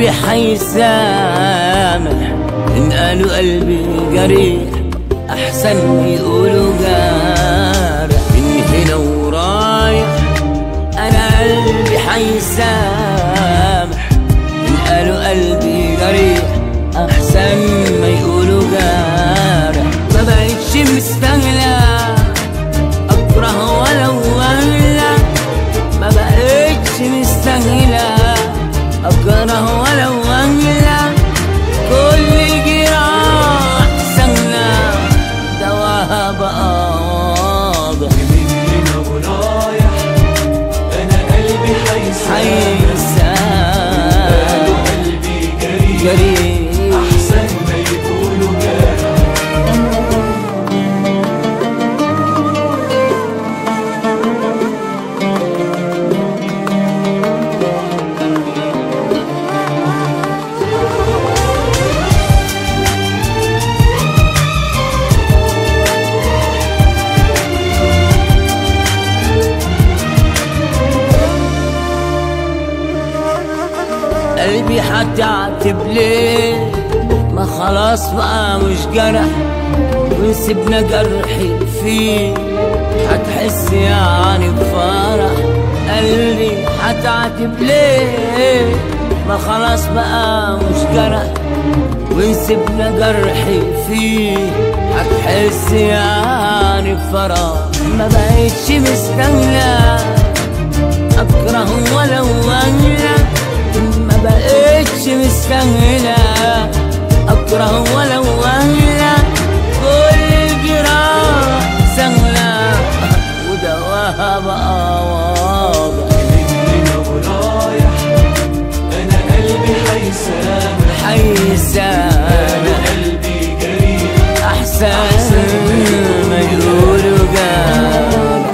قلبي حيسامح إن قالوا قلبي جريح أحسن يقولوا جارح من هنا ورايح أنا قلبي حيسامح إن قالوا قلبي جريح أحسن ما يقولوا جارح ما بقتش مستغلى أكره ولو ولا ما بقتش مستاهلة أكره ولو ولا كل جراح سهلة دواها بقى واضح من هنا ورايح انا قلبي حيسامح حيسان قالوا قلبي جريح جريح احسن ما يقولوا جارح قلبي هتعتب ليه ما خلاص بقى مش جرح وسيبنا جرحي فيه هتحس يعني بفرح قلبي هتعتب ليه ما خلاص بقى مش جرح وسيبنا جرحي فيه هتحس يعني بفرح ما بقتش مستنيه اكره ولو ولا ما بقتش مستاهلة اكره ولو ولا كل جراح سهلة ودواها بقى واضح من هنا ورايح انا قلبي حيسامح حيسان قالوا قلبي جريح احسن ما يقولوا جارح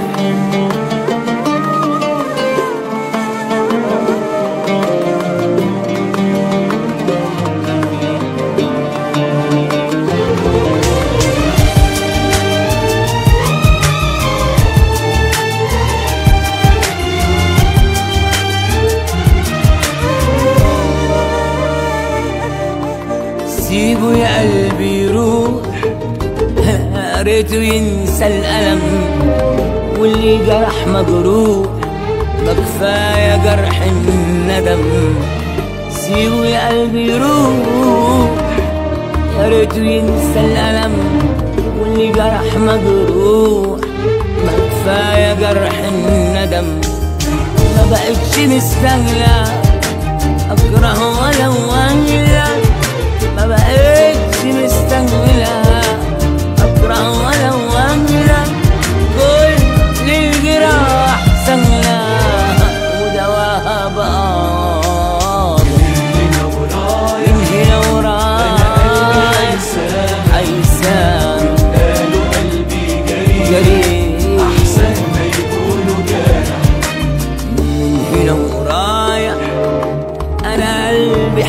سيبه يا قلبي يروح يا ريته ينسى الألم واللي جرح مجروح ما كفاية جرح الندم سيبه يا قلبي يروح يا ريته ينسى الألم واللي جرح مجروح ما كفاية جرح الندم ما بقتش مستاهلة أكره ولو ولا ما بقتش مستاهلة أكره ولو ولا كل الجراح سهلة ودواها بقى من هنا ورايح من هنا انا قلبي ورايح حيسامح حيسان قالوا قلبي جريح جريح احسن ما يقولوا جارح من هنا ورايح انا قلبي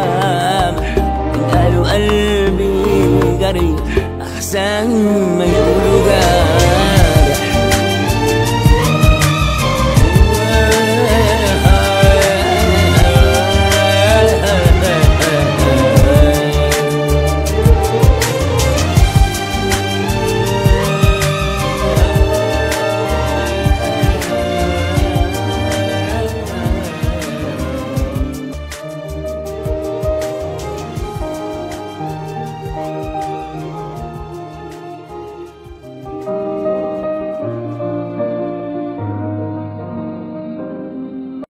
حيسامح قالوا قلبي جريح احسن ما يقول